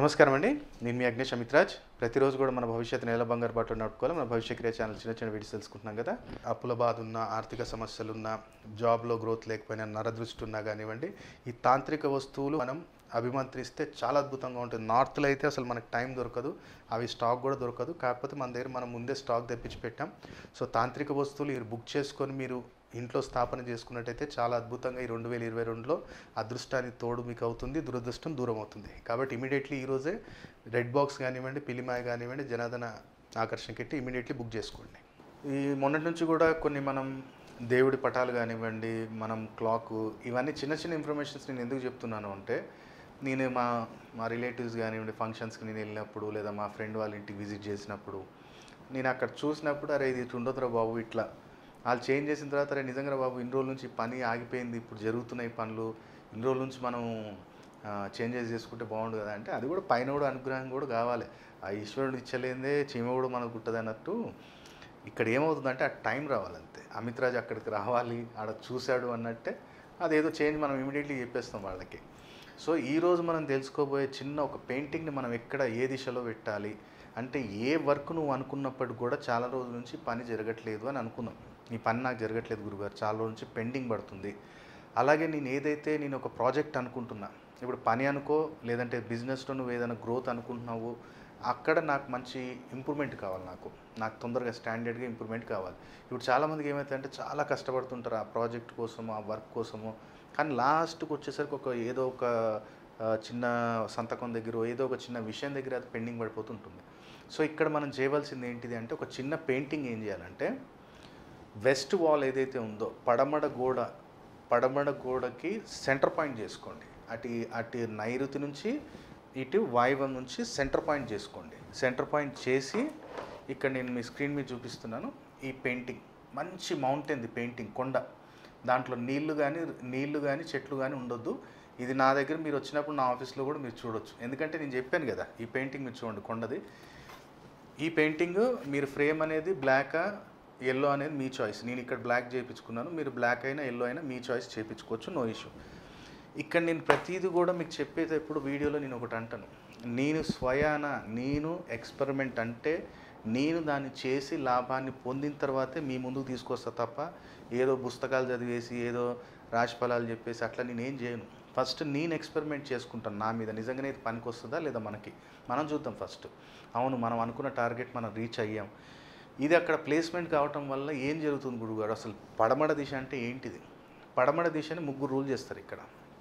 నమస్కారం అండి నేను మీ అగ్నేష్ అమిత్రాజ్ ప్రతిరోజు కూడా మన భవిష్యత్తు నెల బంగారు బాటలో నడుపుకోవాలి మన భవిష్య క్రియ ఛానల్ చిన్న చిన్న వీడియోస్ తెలుసుకుంటున్నాం కదా అప్పుల బాధ ఉన్న ఆర్థిక సమస్యలు ఉన్న జాబ్లో గ్రోత్ లేకపోయినా నరదృష్టి ఉన్నా కానివ్వండి ఈ తాంత్రిక వస్తువులు మనం అభిమంత్రిస్తే చాలా అద్భుతంగా ఉంటుంది నార్త్లో అయితే అసలు మనకు టైం దొరకదు అవి స్టాక్ కూడా దొరకదు కాకపోతే మన దగ్గర మనం ముందే స్టాక్ తెప్పించి పెట్టాం సో తాంత్రిక వస్తువులు మీరు బుక్ చేసుకొని మీరు ఇంట్లో స్థాపన చేసుకున్నట్టయితే చాలా అద్భుతంగా ఈ రెండు వేల ఇరవై రెండులో అదృష్టానికి తోడు మీకు అవుతుంది దురదృష్టం దూరం అవుతుంది కాబట్టి ఇమీడియట్లీ ఈరోజే రెడ్ బాక్స్ కానివ్వండి పిలిమాయ కానివ్వండి జనాదన ఆకర్షణ కిట్టి ఇమీడియట్లీ బుక్ చేసుకోండి ఈ మొన్నటి నుంచి కూడా కొన్ని మనం దేవుడి పటాలు కానివ్వండి మనం క్లాక్ ఇవన్నీ చిన్న చిన్న ఇన్ఫర్మేషన్స్ నేను ఎందుకు చెప్తున్నాను అంటే నేను మా మా రిలేటివ్స్ కానివ్వండి ఫంక్షన్స్కి నేను వెళ్ళినప్పుడు లేదా మా ఫ్రెండ్ వాళ్ళ ఇంటికి విజిట్ చేసినప్పుడు నేను అక్కడ చూసినప్పుడు అరే ఇది ఇటు ఉండదురా బాబు ఇట్లా వాళ్ళు చేంజ్ చేసిన తర్వాత అరే నిజంగా బాబు ఇన్ని రోజుల నుంచి ఈ పని ఆగిపోయింది ఇప్పుడు జరుగుతున్నాయి పనులు ఇన్ని రోజుల నుంచి మనం చేంజెస్ చేసుకుంటే బాగుండు కదా అంటే అది కూడా పైన కూడా అనుగ్రహం కూడా కావాలి ఆ ఈశ్వరుడు ఇచ్చలేందే చీమ కూడా మనకు గుట్టదు అన్నట్టు ఇక్కడ ఏమవుతుందంటే ఆ టైం రావాలంతే అమిత్ రాజ్ అక్కడికి రావాలి ఆడ చూశాడు అన్నట్టే అదేదో చేంజ్ మనం ఇమీడియట్లీ చెప్పేస్తాం వాళ్ళకి సో ఈరోజు మనం తెలుసుకోబోయే చిన్న ఒక పెయింటింగ్ని మనం ఎక్కడ ఏ దిశలో పెట్టాలి అంటే ఏ వర్క్ నువ్వు అనుకున్నప్పటికి కూడా చాలా రోజుల నుంచి పని జరగట్లేదు అని అనుకున్నాం ఈ పని నాకు జరగట్లేదు గురుగారు చాలా రోజుల నుంచి పెండింగ్ పడుతుంది అలాగే నేను ఏదైతే నేను ఒక ప్రాజెక్ట్ అనుకుంటున్నా ఇప్పుడు పని అనుకో లేదంటే బిజినెస్లో నువ్వు ఏదైనా గ్రోత్ అనుకుంటున్నావు అక్కడ నాకు మంచి ఇంప్రూవ్మెంట్ కావాలి నాకు నాకు తొందరగా స్టాండర్డ్గా ఇంప్రూవ్మెంట్ కావాలి ఇప్పుడు చాలామందికి ఏమవుతుందంటే చాలా కష్టపడుతుంటారు ఆ ప్రాజెక్ట్ కోసము ఆ వర్క్ కోసము కానీ లాస్ట్కి వచ్చేసరికి ఒక ఏదో ఒక ఆ, చిన్న సంతకం దగ్గర ఏదో ఒక చిన్న విషయం దగ్గర అది పెండింగ్ పడిపోతుంటుంది సో ఇక్కడ మనం చేయవలసింది ఏంటిది అంటే ఒక చిన్న పెయింటింగ్ ఏం చేయాలంటే వెస్ట్ వాల్ ఏదైతే ఉందో పడమడ గోడ పడమడ గోడకి సెంటర్ పాయింట్ చేసుకోండి అటు అటు నైరుతి నుంచి ఇటు వాయువం నుంచి సెంటర్ పాయింట్ చేసుకోండి సెంటర్ పాయింట్ చేసి ఇక్కడ నేను మీ స్క్రీన్ మీద చూపిస్తున్నాను ఈ పెయింటింగ్ మంచి మౌంటైన్ది పెయింటింగ్ కొండ దాంట్లో నీళ్లు కానీ నీళ్లు కానీ చెట్లు కానీ ఉండొద్దు ఇది నా దగ్గర మీరు వచ్చినప్పుడు నా ఆఫీస్లో కూడా మీరు చూడొచ్చు ఎందుకంటే నేను చెప్పాను కదా ఈ పెయింటింగ్ మీరు చూడండి కొండది ఈ పెయింటింగ్ మీరు ఫ్రేమ్ అనేది బ్లాక్ ఎల్లో అనేది మీ చాయిస్ నేను ఇక్కడ బ్లాక్ చేయించుకున్నాను మీరు బ్లాక్ అయినా ఎల్లో అయినా మీ చాయిస్ చేయించుకోవచ్చు నో ఇష్యూ ఇక్కడ నేను ప్రతిదీ కూడా మీకు చెప్పేటప్పుడు వీడియోలో నేను ఒకటి అంటాను నేను స్వయాన నేను ఎక్స్పెరిమెంట్ అంటే నేను దాన్ని చేసి లాభాన్ని పొందిన తర్వాతే మీ ముందుకు తీసుకొస్తా తప్ప ఏదో పుస్తకాలు చదివేసి ఏదో రాశి ఫలాలు చెప్పేసి అట్లా నేను ఏం చేయను ఫస్ట్ నేను ఎక్స్పెరిమెంట్ చేసుకుంటాను నా మీద నిజంగానే ఇది పనికి వస్తుందా లేదా మనకి మనం చూద్దాం ఫస్ట్ అవును మనం అనుకున్న టార్గెట్ మనం రీచ్ అయ్యాం ఇది అక్కడ ప్లేస్మెంట్ కావటం వల్ల ఏం జరుగుతుంది గురుగారు అసలు పడమడ దిశ అంటే ఏంటిది పడమడ దిశని ముగ్గురు రూల్ చేస్తారు ఇక్కడ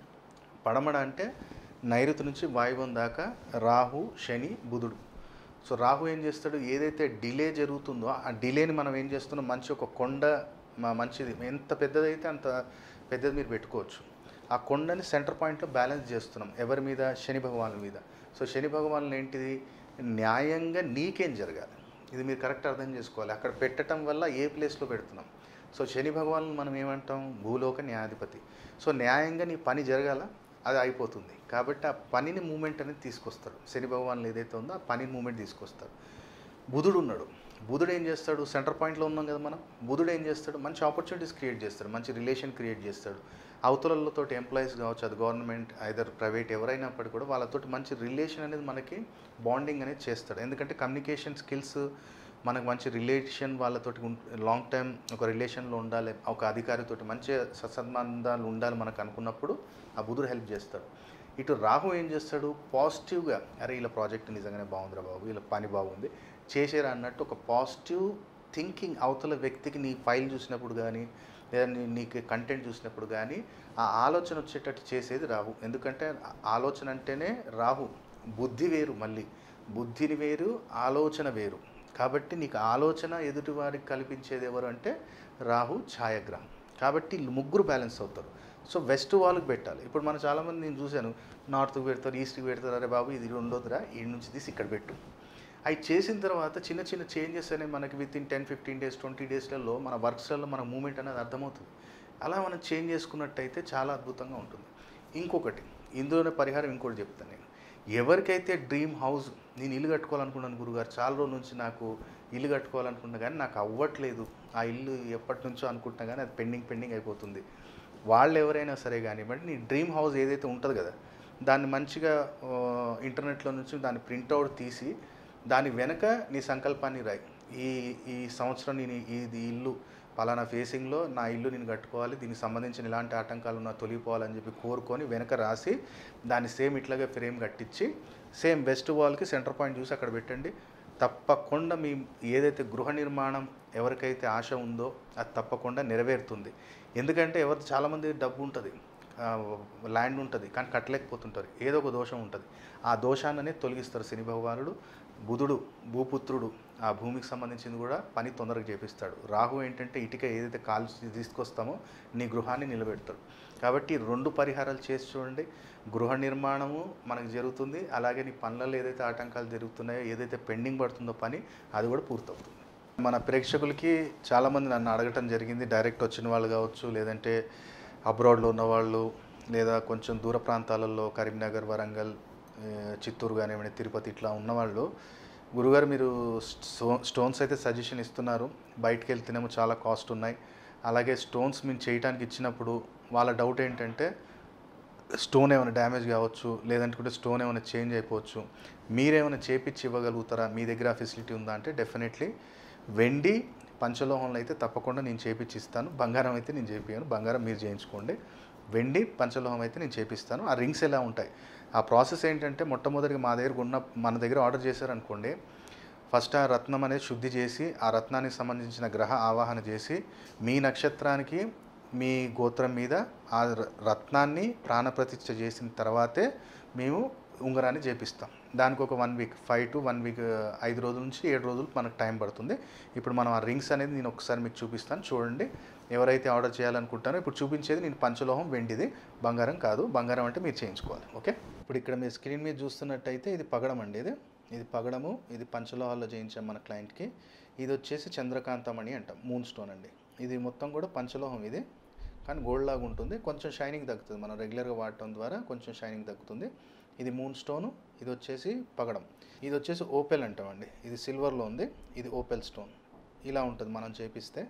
పడమడ అంటే నైరుతి నుంచి వాయువం దాకా రాహు శని బుధుడు సో రాహు ఏం చేస్తాడు ఏదైతే డిలే జరుగుతుందో ఆ డిలేని మనం ఏం చేస్తున్నాం మంచి ఒక కొండ మ- మంచిది ఎంత పెద్దదైతే అంత పెద్దది మీరు పెట్టుకోవచ్చు ఆ కొండని సెంటర్ పాయింట్లో బ్యాలెన్స్ చేస్తున్నాం ఎవరి మీద శని భగవానుల మీద సో శని భగవానులు ఏంటిది న్యాయంగా నీకేం జరగాలి ఇది మీరు కరెక్ట్ అర్థం చేసుకోవాలి అక్కడ పెట్టడం వల్ల ఏ ప్లేస్లో పెడుతున్నాం సో శని భగవాన్ మనం ఏమంటాం భూలోక న్యాయాధిపతి సో న్యాయంగా నీ పని జరగాల అది అయిపోతుంది కాబట్టి ఆ పనిని మూమెంట్ అనేది తీసుకొస్తాడు శని భగవాన్లు ఏదైతే ఉందో ఆ పని మూమెంట్ తీసుకొస్తాడు బుధుడు ఉన్నాడు బుధుడు ఏం చేస్తాడు సెంటర్ పాయింట్లో ఉన్నాం కదా మనం బుధుడు ఏం చేస్తాడు మంచి ఆపర్చునిటీస్ క్రియేట్ చేస్తాడు మంచి రిలేషన్ క్రియేట్ చేస్తాడు అవతలతో ఎంప్లాయీస్ కావచ్చు అది గవర్నమెంట్ ఐదర్ ప్రైవేట్ ఎవరైనప్పటికీ కూడా వాళ్ళతోటి మంచి రిలేషన్ అనేది మనకి బాండింగ్ అనేది చేస్తాడు ఎందుకంటే కమ్యూనికేషన్ స్కిల్స్ మనకు మంచి రిలేషన్ వాళ్ళతోటి లాంగ్ టైం ఒక రిలేషన్లో ఉండాలి ఒక అధికారితోటి మంచి సత్సంబంధాలు ఉండాలి మనకు అనుకున్నప్పుడు ఆ బుధుడు హెల్ప్ చేస్తాడు ఇటు రాహు ఏం చేస్తాడు పాజిటివ్గా అరే ఇలా ప్రాజెక్ట్ నిజంగానే బాగుందిరా బాబు ఇలా పని బాగుంది చేసేరా అన్నట్టు ఒక పాజిటివ్ థింకింగ్ అవతల వ్యక్తికి నీ ఫైల్ చూసినప్పుడు కానీ లేదా నీ నీకు కంటెంట్ చూసినప్పుడు కానీ ఆ ఆలోచన వచ్చేటట్టు చేసేది రాహు ఎందుకంటే ఆ- ఆలోచన అంటేనే రాహు బుద్ధి వేరు మళ్ళీ బుద్ధిని వేరు ఆలోచన వేరు కాబట్టి నీకు ఆలోచన ఎదుటి వారికి కల్పించేది ఎవరు అంటే రాహు ఛాయాగ్రహం కాబట్టి వీళ్ళు ముగ్గురు బ్యాలెన్స్ అవుతారు సో వెస్ట్ వాళ్ళకి పెట్టాలి ఇప్పుడు మనం చాలామంది నేను చూశాను నార్త్కి పెడతారు ఈస్ట్కి పెడతారు అరే బాబు ఇది ఉండొద్దురా ఈ నుంచి తీసి ఇక్కడ పెట్టు అవి చేసిన తర్వాత చిన్న చిన్న చేంజెస్ అనేవి మనకి within ten fifteen days twenty డేస్లలో మన వర్క్స్లలో మన మూమెంట్ అనేది అర్థమవుతుంది అలా మనం చేంజ్ చేసుకున్నట్టయితే చాలా అద్భుతంగా ఉంటుంది ఇంకొకటి ఇందులోనే పరిహారం ఇంకోటి చెప్తాను నేను ఎవరికైతే డ్రీమ్ హౌస్ నేను ఇల్లు కట్టుకోవాలనుకున్నాను గురుగారు చాలా రోజుల నుంచి నాకు ఇల్లు కట్టుకోవాలనుకున్నా కానీ నాకు అవ్వట్లేదు ఆ ఇల్లు ఎప్పటి నుంచో అనుకుంటున్నా కానీ అది పెండింగ్ పెండింగ్ అయిపోతుంది వాళ్ళు ఎవరైనా సరే కానివ్వండి నీ డ్రీమ్ హౌస్ ఏదైతే ఉంటుంది కదా దాన్ని మంచిగా ఆ, ఇంటర్నెట్లో నుంచి దాన్ని ప్రింట్అవుట్ తీసి దాని వెనక నీ సంకల్పాన్ని రాయి ఈ ఈ సంవత్సరం నేను ఇది ఇల్లు పలానా ఫేసింగ్లో నా ఇల్లు నేను కట్టుకోవాలి దీనికి సంబంధించిన ఇలాంటి ఆటంకాలు ఉన్నా తొలగిపోవాలని చెప్పి కోరుకొని వెనక రాసి దాన్ని సేమ్ ఇట్లాగే ఫ్రేమ్ కట్టించి సేమ్ వెస్ట్ వాల్కి సెంటర్ పాయింట్ చూసి అక్కడ పెట్టండి తప్పకుండా మీ ఏదైతే గృహ నిర్మాణం ఎవరికైతే ఆశ ఉందో అది తప్పకుండా నెరవేరుతుంది ఎందుకంటే ఎవరు చాలామంది డబ్బు ఉంటుంది ల్యాండ్ ఉంటుంది కానీ కట్టలేకపోతుంటారు ఏదో ఒక దోషం ఉంటుంది ఆ దోషాన్ననే తొలగిస్తారు శని భగవానుడు బుధుడు భూపుత్రుడు ఆ భూమికి సంబంధించింది కూడా పని తొందరగా చేపిస్తాడు రాహు ఏంటంటే ఇటుక ఏదైతే కాల్చి తీసుకొస్తామో నీ గృహాన్ని నిలబెడతాడు కాబట్టి ఈ రెండు పరిహారాలు చేసి చూడండి గృహ నిర్మాణము మనకు జరుగుతుంది అలాగే నీ పనులలో ఏదైతే ఆటంకాలు జరుగుతున్నాయో ఏదైతే పెండింగ్ పడుతుందో పని అది కూడా పూర్తవుతుంది మన ప్రేక్షకులకి చాలామంది నన్ను అడగటం జరిగింది డైరెక్ట్ వచ్చిన వాళ్ళు కావచ్చు లేదంటే అబ్రాడ్లో ఉన్నవాళ్ళు లేదా కొంచెం దూర ప్రాంతాలలో కరీంనగర్ వరంగల్ ఏ, చిత్తూరు కానివ్వండి తిరుపతి ఇట్లా ఉన్నవాళ్ళు గురుగారు మీరు స్టో స్టోన్స్ అయితే సజెషన్ ఇస్తున్నారు బయటకు వెళ్తేనేమో చాలా కాస్ట్ ఉన్నాయి అలాగే స్టోన్స్ మేము చేయడానికి ఇచ్చినప్పుడు వాళ్ళ డౌట్ ఏంటంటే స్టోన్ ఏమైనా డ్యామేజ్ కావచ్చు లేదంటే కూడా స్టోన్ ఏమైనా చేంజ్ అయిపోవచ్చు మీరేమైనా చేపించి ఇవ్వగలుగుతారా మీ దగ్గర ఆ ఫెసిలిటీ ఉందా అంటే డెఫినెట్లీ వెండి పంచలోహంలో అయితే తప్పకుండా నేను చేపించి ఇస్తాను బంగారం అయితే నేను చేపియను బంగారం మీరు చేయించుకోండి వెండి పంచలోహం అయితే నేను చేపిస్తాను ఆ రింగ్స్ ఎలా ఉంటాయి ఆ ప్రాసెస్ ఏంటంటే మొట్టమొదటిగా మా దగ్గర ఉన్న మన దగ్గర ఆర్డర్ చేశారనుకోండి ఫస్ట్ ఆ రత్నం అనేది శుద్ధి చేసి ఆ రత్నానికి సంబంధించిన గ్రహ ఆవాహన చేసి మీ నక్షత్రానికి మీ గోత్రం మీద ఆ ర- రత్నాన్ని ప్రాణప్రతిష్ఠ చేసిన తర్వాతే మేము ఉంగరాన్ని చేపిస్తాం దానికి ఒక one week five to one week ఐదు రోజుల నుంచి ఏడు రోజులు మనకు టైం పడుతుంది ఇప్పుడు మనం ఆ రింగ్స్ అనేది నేను ఒకసారి మీకు చూపిస్తాను చూడండి ఎవరైతే ఆర్డర్ చేయాలనుకుంటారో ఇప్పుడు చూపించేది నేను పంచలోహం వెండిది బంగారం కాదు బంగారం అంటే మీరు చేయించుకోవాలి ఓకే ఇప్పుడు ఇక్కడ మీరు స్క్రీన్ మీద చూస్తున్నట్టయితే ఇది పగడం అండి ఇది ఇది పగడము ఇది పంచలోహాల్లో చేయించాం మన క్లయింట్కి ఇది వచ్చేసి చంద్రకాంతమణి అంటాం మూన్ స్టోన్ అండి ఇది మొత్తం కూడా పంచలోహం ఇది కానీ గోల్డ్ లాగా ఉంటుంది కొంచెం షైనింగ్ తగ్గుతుంది మనం రెగ్యులర్గా వాడటం ద్వారా కొంచెం షైనింగ్ తగ్గుతుంది ఇది మూన్ స్టోను ఇది వచ్చేసి పగడం ఇది వచ్చేసి ఓపెల్ అంటామండి ఇది సిల్వర్లో ఉంది ఇది ఓపెల్ స్టోన్ ఇలా ఉంటుంది మనం చేపిస్తే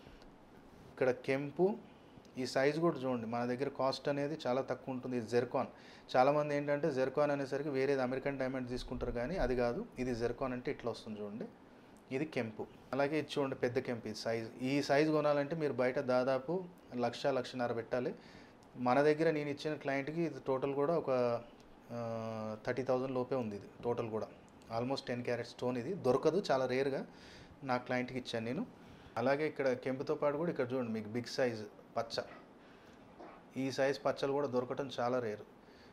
ఇక్కడ కెంపు ఈ సైజ్ కూడా చూడండి మన దగ్గర కాస్ట్ అనేది చాలా తక్కువ ఉంటుంది ఇది జెర్కాన్ చాలామంది ఏంటంటే జెర్కాన్ అనేసరికి వేరేది అమెరికన్ డైమండ్ తీసుకుంటారు కానీ అది కాదు ఇది జెర్కాన్ అంటే ఇట్లా వస్తుంది చూడండి ఇది కెంపు అలాగే ఇది చూడండి పెద్ద కెంపు ఇది సైజ్ ఈ సైజ్ కొనాలంటే మీరు బయట దాదాపు లక్ష లక్షన్నర పెట్టాలి మన దగ్గర నేను ఇచ్చిన క్లయింట్కి ఇది టోటల్ కూడా ఒక థర్టీ థౌజండ్ లోపే ఉంది ఇది టోటల్ కూడా ఆల్మోస్ట్ టెన్ క్యారెట్ స్టోన్ ఇది దొరకదు చాలా రేర్గా నా క్లయింట్కి ఇచ్చాను నేను అలాగే ఇక్కడ కెంపుతో పాటు కూడా ఇక్కడ చూడండి మీకు బిగ్ సైజ్ పచ్చ ఈ సైజ్ పచ్చలు కూడా దొరకటం చాలా రేరు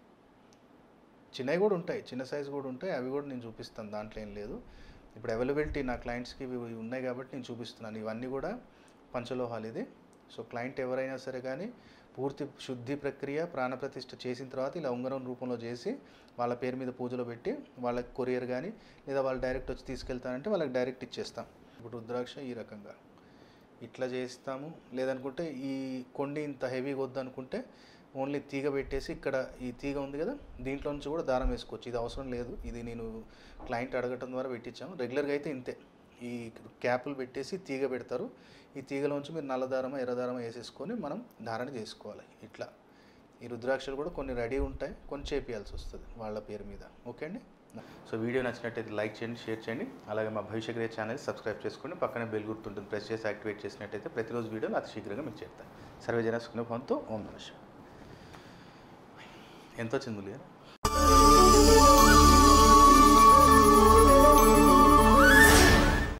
చిన్నవి కూడా ఉంటాయి చిన్న సైజు కూడా ఉంటాయి అవి కూడా నేను చూపిస్తాను దాంట్లో ఏం లేదు ఇప్పుడు అవైలబిలిటీ నా క్లయింట్స్కి ఇవి ఇవి ఉన్నాయి కాబట్టి నేను చూపిస్తున్నాను ఇవన్నీ కూడా పంచలోహాలు ఇది సో క్లయింట్ ఎవరైనా సరే కానీ పూర్తి శుద్ధి ప్రక్రియ ప్రాణప్రతిష్ఠ చేసిన తర్వాత ఇలా ఉంగరం రూపంలో చేసి వాళ్ళ పేరు మీద పూజలో పెట్టి వాళ్ళకి కొరియర్ కానీ లేదా వాళ్ళు డైరెక్ట్ వచ్చి తీసుకెళ్తానంటే వాళ్ళకి డైరెక్ట్ ఇచ్చేస్తాం ఇప్పుడు రుద్రాక్ష ఈ రకంగా ఇట్లా చేస్తాము లేదనుకుంటే ఈ కొండి ఇంత హెవీగా వద్దనుకుంటే ఓన్లీ తీగ పెట్టేసి ఇక్కడ ఈ తీగ ఉంది కదా దీంట్లో నుంచి కూడా దారం వేసుకోవచ్చు ఇది అవసరం లేదు ఇది నేను క్లయింట్ అడగటం ద్వారా పెట్టించాము రెగ్యులర్గా అయితే ఇంతే ఈ క్యాపులు పెట్టేసి తీగ పెడతారు ఈ తీగలోంచి మీరు నల్లదారమ ఎర్రదారమ వేసేసుకొని మనం ధారణ చేసుకోవాలి ఇట్లా ఈ రుద్రాక్షలు కూడా కొన్ని రెడీ ఉంటాయి కొన్ని చేపియాల్సి వస్తుంది వాళ్ళ పేరు మీద ఓకే అండి సో వీడియో నచ్చినట్టయితే లైక్ చేయండి షేర్ చేయండి అలాగే మా భవిష్య క్రియ ఛానల్ సబ్స్క్రైబ్ చేసుకోండి పక్కనే బెల్ గుర్తుంటుంది ప్రెస్ చేసి యాక్టివేట్ చేసినట్టయితే ప్రతిరోజు వీడియోలు అతి శీఘ్రంగా మీకు చేస్తాను సర్వజన సుఖభవంతో ఓం నమః ఎంత వచ్చింది ములియా